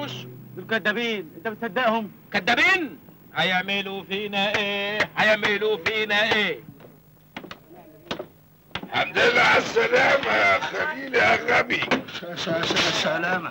وشه دول كدابين انت بتصدقهم كدابين هيعملوا فينا ايه هيعملوا فينا ايه الحمد لله على السلامة يا خليل يا غبي سلامة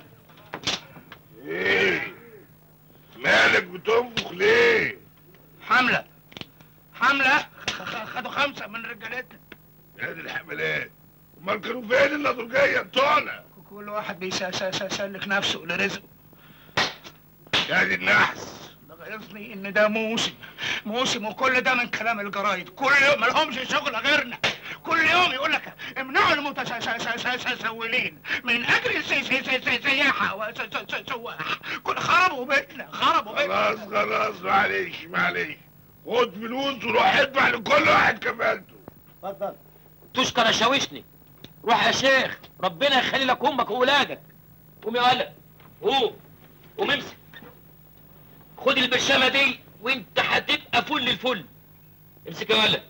ايه مالك بتنفخ ليه؟ حملة حملة خ- خ- خدوا خمسة من رجالتنا هذه الحملات امال كانوا فين النضرجية بتوعنا؟ كل واحد بيسلك نفسه لرزقه هذه النحس ده غيظني ان ده موسم موسم وكل ده من كلام الجرايد كل يوم مالهمش شغل غيرنا كل يوم يقول لك امنعوا المتسولين من اجل السي- سي- سي- سي- سياحه وسواح كل خربوا بيتنا خربوا بيتنا خلاص خلاص معلش معلش خد فلوس وروح ادفع لكل واحد كفالته اتفضل تشكر شاوشني روح يا شيخ ربنا يخلي لك امك واولادك قوم يا ولد قوم قوم امسك خد البرشامه دي وانت هتبقى فل الفل امسك يا ولد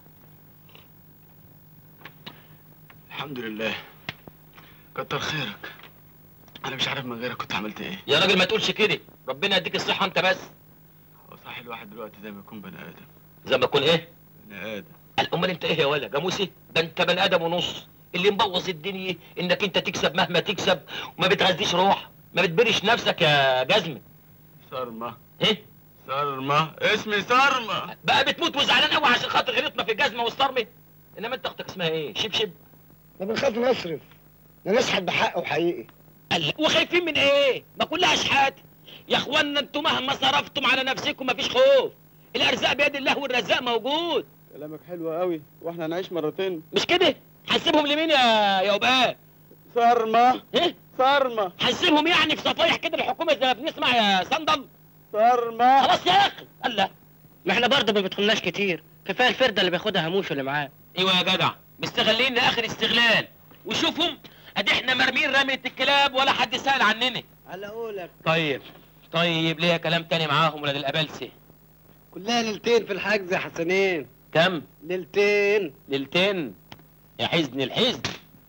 الحمد لله كتر خيرك انا مش عارف من غيرك كنت عملت ايه يا راجل ما تقولش كده ربنا يديك الصحه انت بس هو صح الواحد دلوقتي زي ما يكون بني ادم زي ما تكون ايه بني ادم قال امال انت ايه يا ولا جاموسي ده انت بني ادم ونص اللي مبوظ الدنيا انك انت تكسب مهما تكسب وما بتغذيش روح ما بتبرش نفسك يا جزمه صرمة ايه صرمة اسمي صرمة بقى بتموت وزعلان قوي عشان خاطر غلطنا في الجزمه والصرمه انما انت اختك اسمها ايه شبشب ده بنخاف نصرف ده نسحب بحقه حقيقي قال وخايفين من ايه ما كلها اشحات يا اخوانا انتوا مهما صرفتم على نفسكم مفيش خوف الارزاق بيد الله والرزاق موجود كلامك حلو قوي واحنا نعيش مرتين مش كده هنسيبهم لمين يا يا وباء صرمة ايه صرمة هنسيبهم يعني في صفايح كده الحكومه زي ما بنسمع يا صندل صرمة خلاص يا اخي الله ما احنا برضه ما بيدخلناش كتير كفايه الفرده اللي بياخدها هموش اللي معاه ايوه يا جدع مستغلين لاخر استغلال وشوفهم ادي احنا مرمين رمية الكلاب ولا حد سأل عننا على قولك طيب طيب ليا كلام تاني معاهم ولاد الابلسه كلها ليلتين في الحجز يا حسنين كم ليلتين ليلتين يا حزن الحزن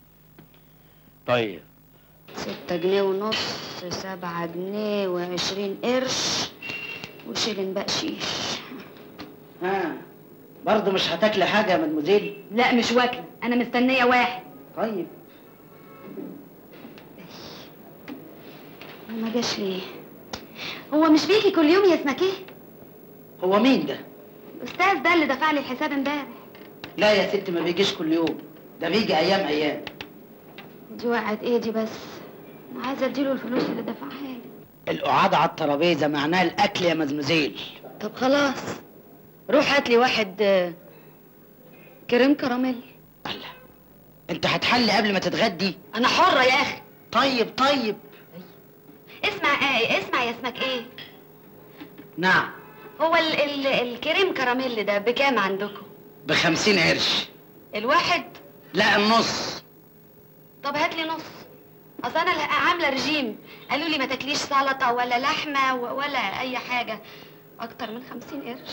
طيب ستة جنيه ونص سبعة جنيه وعشرين قرش وشيلن بقشيش ها برضه مش هتاكلي حاجه يا مدموزيل لا مش واكلة أنا مستنية واحد طيب ما جاش ليه هو مش بيجي كل يوم يا اسمك ايه هو مين ده الأستاذ ده اللي دفع لي الحساب امبارح لا يا ست ما بيجيش كل يوم ده بيجي ايام ايام دي وقعت ايدي بس أنا عايزة اديله الفلوس اللي دفعها لي القعاد على الترابيزه معناها الاكل يا مزمزيل طب خلاص روح هات لي واحد آه، كريم كراميل الله انت هتحلي قبل ما تتغدي أنا حرة يا أخي طيب طيب اسمع ايه اسمع يا اسمك ايه نعم هو ال ال الكريم كراميل ده بكام عندكم بخمسين قرش الواحد لا النص طب هات لي نص اصل انا ال- عامله رجيم قالوا لي ما تاكليش سلطه ولا لحمه و- ولا اي حاجه اكتر من خمسين قرش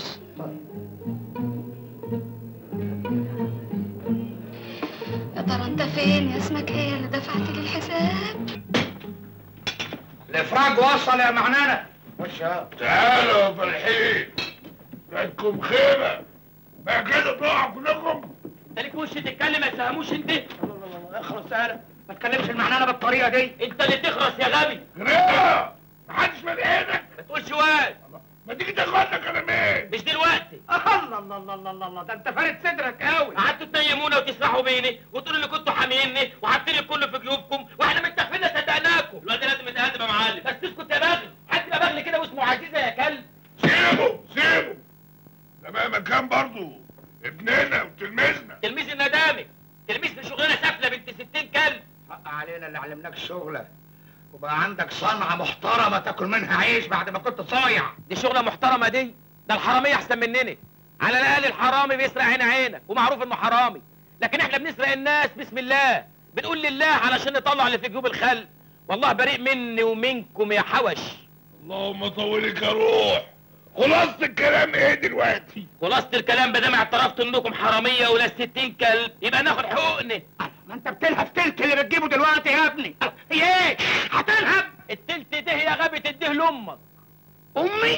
يا ترى انت فين يا اسمك ايه اللي دفعت لي الحساب الافراج وصل يا معنانا وش ها تعالوا يا فرحين عندكم خيمة ما كده تقعوا كلكم انت ليك وش تتكلم ما تفهموش انت اخلص انا ما تكلمش المعنانه بالطريقه دي انت اللي تخرس يا غبي غريبة محدش ملحقك ما تقولش واد ما تيجي تاخدنا كلامين مش دلوقتي الله الله الله الله الله الله ده انت فارد صدرك قوي قعدتوا تنيمونا وتسرحوا بيني وتقولوا ان كنتوا حاميني وحاطين الكل في جيوبكم واحنا متفقين صدقناكم الواد ده لازم يتقدم يا معلم بس اسكت يا بغل حد يبقى بغل كده واسمه عزيزه يا كلب سيبه سيبه ده مهما كان برضه ابننا وتلميذنا تلميذ الندامي تلميذ في شغلانه سافله بنت 60 كلب حق علينا اللي علمناك الشغله وبقى عندك صنعه محترمه تاكل منها عيش بعد ما كنت صايع دي شغله محترمه دي ده الحراميه احسن مننا على الاقل الحرامي بيسرق عين عينك ومعروف انه حرامي لكن احنا بنسرق الناس بسم الله بنقول لله علشان نطلع اللي في جيوب الخلق والله بريء مني ومنكم يا حوش اللهم طولك يا روح خلاصة الكلام ايه دلوقتي؟ خلاصة الكلام بدل ما اعترفت انكم حراميه ولا 60 كلب يبقى ناخد حقوقنا ما انت بتلهب تلت اللي بتجيبه دلوقتي يا ابني هي ايه هتلهب التلت ده يا غبي تديه لامك امي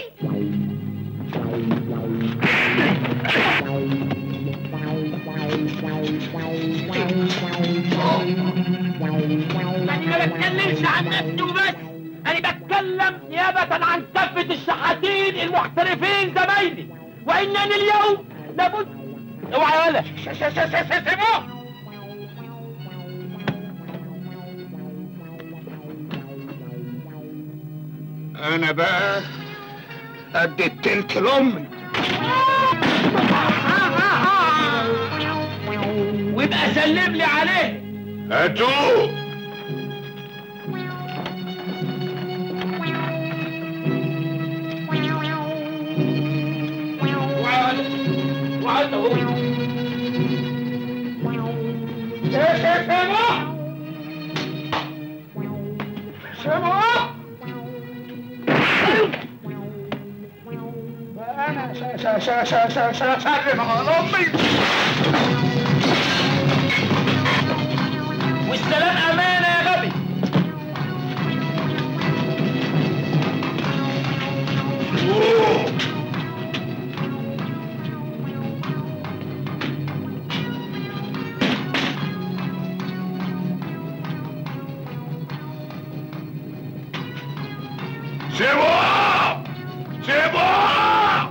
انا ما بتكلمش عن نفسي وبس انا بتكلم نيابة عن كافة الشحاتين المحترفين زمايلي وانني اليوم لابد اوعى يا ولا سيبوه انا بقى قد التلت لامي ويبقى سلم لي عليه هاتوه اوعى يا ولا اوعى انت هو سيبوه انا س- س- س- س- س- س- سلم على امي والسلام امانة يا غبي أوه. سيبوه سيبوه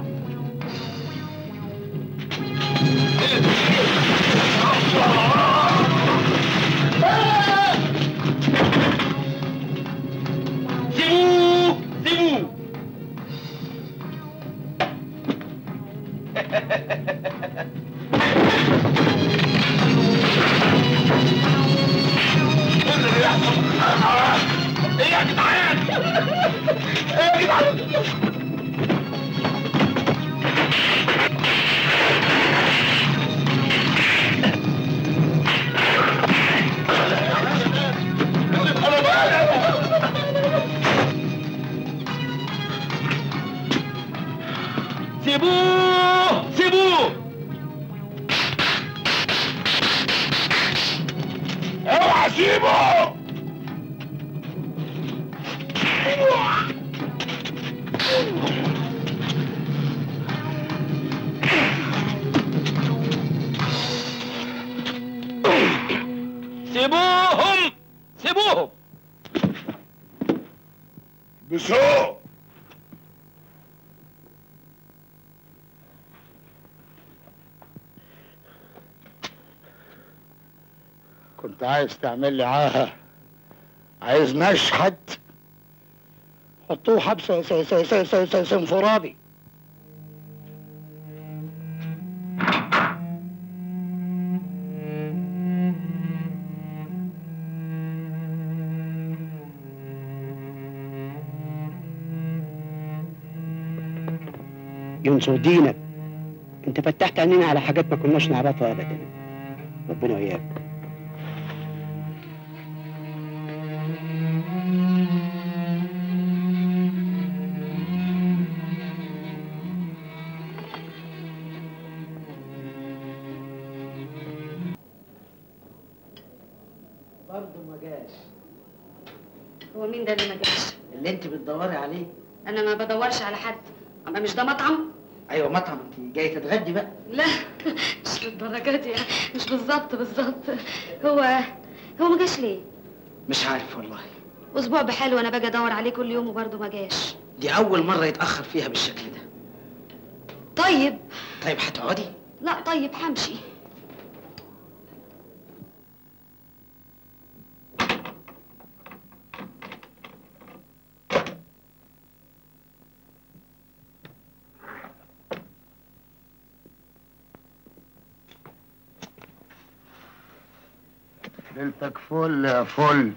سيبوه سيبوه ايه يا جدعان ايه يا جدعان انا مالي سيبوه سيبوه اوعى سيبه سيبوهم سيبوهم بسوق كنت عايز تعمل لي عاهة عايز نشحت حطوه حبس س- س- س- س- س- سنفرادي ينصر دينك انت فتحت عينينا على حاجات ما كناش نعرفها ابدا ربنا وياك برضه ما جاش هو مين ده اللي ما جاش اللي انت بتدوري عليه انا ما بدورش على حد اما مش ده مطعم ايوه مطعم انت جاي تتغدي بقى لا مش للدرجه دي يعني مش بالظبط بالظبط هو هو ما جاش ليه مش عارف والله اسبوع بحاله وانا باجي ادور عليه كل يوم وبرضه ما جاش دي اول مره يتاخر فيها بالشكل ده طيب طيب هتقعدي لا طيب همشي ليلتك فل يا فل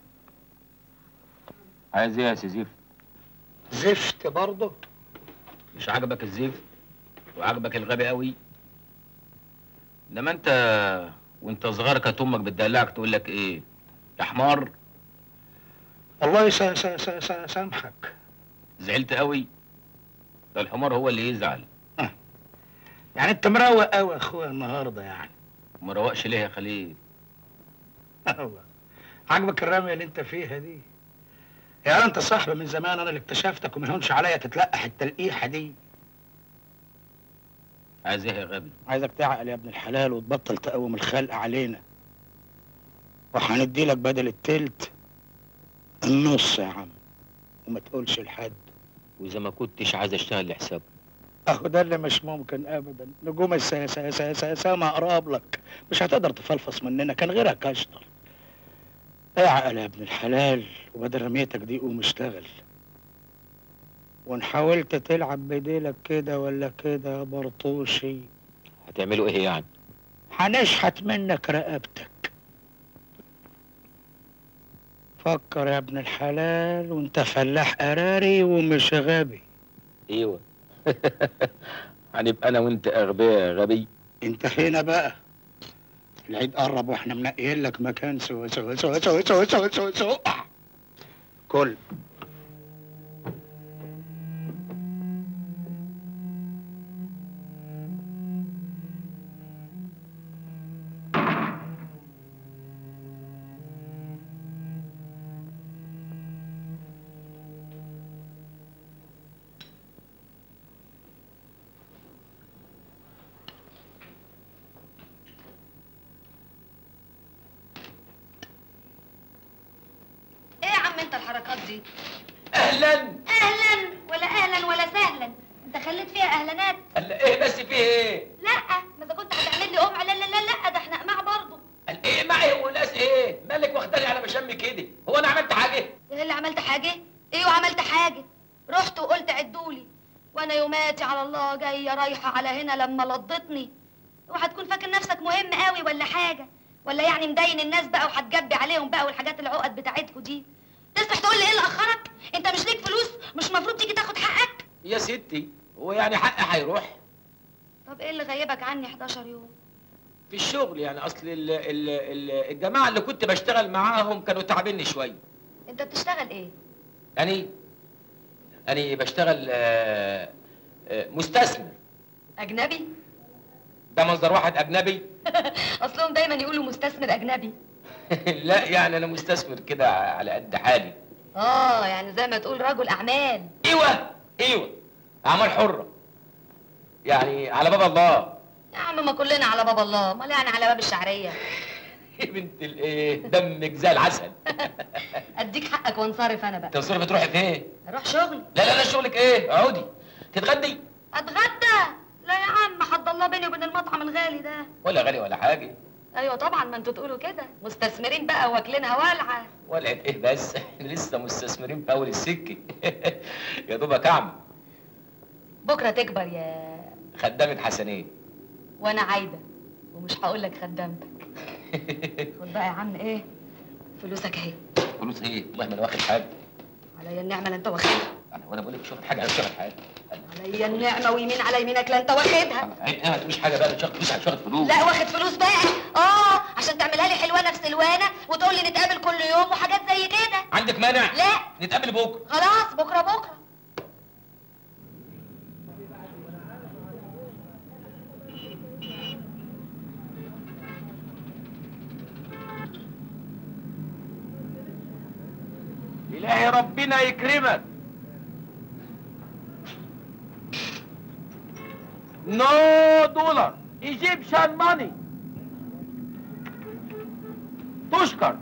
عايز ايه يا سي زيف زفت برضه مش عاجبك الزيف وعاجبك الغبي قوي انما انت وانت صغير كانت امك بتدلعك تقول لك ايه يا حمار الله يس- س- س- س- سامحك زعلت قوي ده الحمار هو اللي يزعل يعني انت مروق قوي يا اخويا النهارده يعني وما روقش ليه يا خليل الله. عاجبك الرمية اللي انت فيها دي يا انت صاحبي من زمان انا اللي اكتشفتك وما يهونش عليا تتلقح التلقيحه دي عايز ايه يا غبي عايزك تعقل يا ابن الحلال وتبطل تقوم الخلق علينا وهندي لك بدل التلت النص يا عم وما تقولش لحد واذا ما كنتش عايز اشتغل لحسابه اهو ده اللي مش ممكن ابدا نجوم السما اقرب لك مش هتقدر تفلفص مننا كان غيرك اشطر اعقل يا ابن الحلال وبدل رميتك دي قوم اشتغل وان حاولت تلعب بديلك كده ولا كده يا برطوشي هتعملوا ايه يعني هنشحت منك رقبتك فكر يا ابن الحلال وانت فلاح قراري ومش غبي ايوه هنبقى انا وانت اغبياء يا غبي انت هنا بقى العيد قرب واحنا منقيين لك مكان سوا سوا سوا سوا سوا سوا سوا سوا كل ايه يا عم انت الحركات دي اهلا اهلا ولا اهلا ولا سهلا انت خليت فيها اهلانات قال ايه بس فيه ايه لا ما اذا كنت هتعمل لي قمع لا لا لا لا ده احنا قماع برضه قال ايه معي وناس ايه مالك واخداني على مشامي كده هو انا عملت حاجه ايه اللي عملت حاجه ايه وعملت حاجه رحت وقلت عدولي وانا يوماتي على الله جايه رايحه على هنا لما لضتني وهتكون فاكر نفسك مهم قوي ولا حاجه ولا يعني مدين الناس بقى وهتجبي عليهم بقى والحاجات العقد بتاعتكم دي تصلح تقول لي ايه اللي اخرك انت مش ليك فلوس مش المفروض تيجي تاخد حقك يا ستي هو يعني حقي هيروح طب ايه اللي غيبك عني 11 يوم في الشغل يعني اصل ال ال ال الجماعه اللي كنت بشتغل معاهم كانوا تعبني شويه انت بتشتغل ايه يعني انا بشتغل آه، آه، مستثمر اجنبي ده مصدر واحد اجنبي اصلهم دايما يقولوا مستثمر اجنبي لا يعني انا مستثمر كده على قد حالي اه يعني زي ما تقول رجل اعمال ايوه ايوه اعمال حره يعني على باب الله يا عم ما كلنا على باب الله امال يعني على باب الشعريه يا بنت الايه دمك زي العسل اديك حقك وانصرف انا بقى تصرف بتروحي فين اروح شغلي لا لا لا شغلك ايه اقعدي تتغدي اتغدى لا يا عم حد الله بيني وبين المطعم الغالي ده ولا غالي ولا حاجه ايوه طبعا ما انتوا تقولوا كده مستثمرين بقى واكلينها والعه ولعت ايه بس احنا لسه مستثمرين في اول السكه يا دوبك اعمل بكره تكبر يا خدامة حسنين وانا عايده ومش هقول لك خدامتك خد بقى يا عم ايه فلوسك اهي فلوس ايه والله ما انا واخد حاجه عليا النعمه لا انت واخدها انا وانا بقول لك مش واخد حاجه انا مش واخد حاجه عليا النعمه ويمين على يمينك لا انت واخدها عيب ايه ما تقوليش حاجه بقى مش واخد فلوس مش واخد فلوس لا واخد فلوس بقى اه عشان تعملها لي حلوانه في سلوانه وتقول لي نتقابل كل يوم وحاجات زي كده عندك مانع لا نتقابل بكره خلاص بكره بكره إلهي ربنا يكرمك نو دولار ايجيبشن ماني تشكر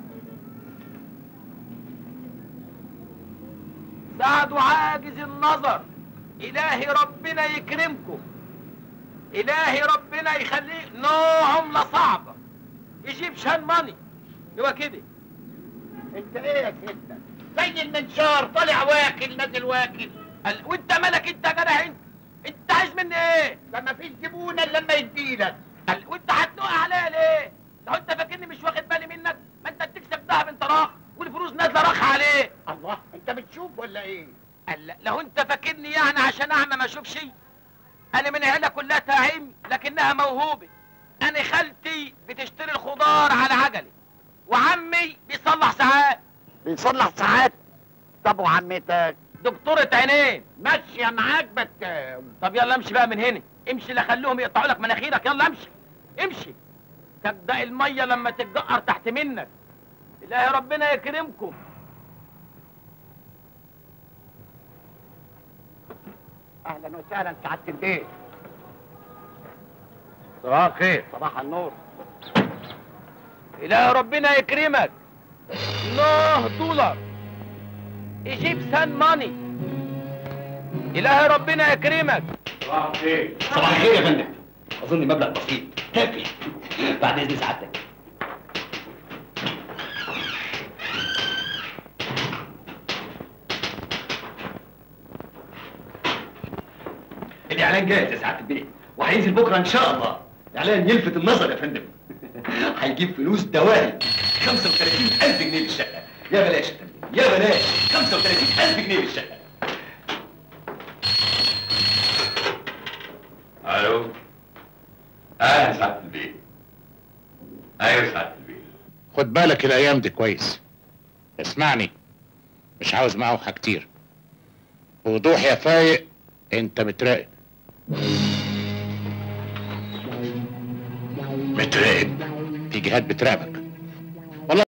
سعد عاجز النظر إلهي ربنا يكرمكم إلهي ربنا يخليك نو عملة صعبة ايجيبشن ماني هو كده انت ايه يا ستة زي المنشار طالع واكل نازل واكل قال وانت مالك انت يا جدع انت انت عايز مني ايه ده مفيش زبون الا لما يديلك قال وانت هتنق عليا ليه لو انت فاكرني مش واخد بالي منك ما انت بتكسب دهب انت راخ والفلوس نازله راخ عليه الله انت بتشوف ولا ايه قال لا، لو انت فاكرني يعني عشان اعمى ما اشوفش انا من عيله كلها تعيم لكنها موهوبه انا خالتي بتشتري الخضار على عجله وعمي بيصلح ساعات بيصلح ساعات طب وعمتك دكتورة عينين ماشية معاك بس طب يلا امشي بقى من هنا امشي لا خليهم يقطعوا لك مناخيرك يلا امشي امشي تبدا الميه لما تتجقر تحت منك الهي ربنا يكرمكم اهلا وسهلا سعاده البيت صباح الخير صباح النور إله ربنا يكرمك الله دولار ايجيبسان ماني إله ربنا يكرمك صباح الخير صباح الخير يا فندم اظن مبلغ بسيط كافي بعد اذن سعادتك الاعلان جاهز يا سعاده البيت وهينزل بكره ان شاء الله اعلان يلفت النظر يا فندم هيجيب فلوس دواهي 35000 جنيه للشقه يا بلاش يا فندم يا بلاش 35000 جنيه للشقه الو اهلا سعاده البيت ايوه سعاده البيت خد بالك الايام دي كويس اسمعني مش عاوز معوحة كتير بوضوح يا فايق انت متراقب متراقب في جهات بتراقبك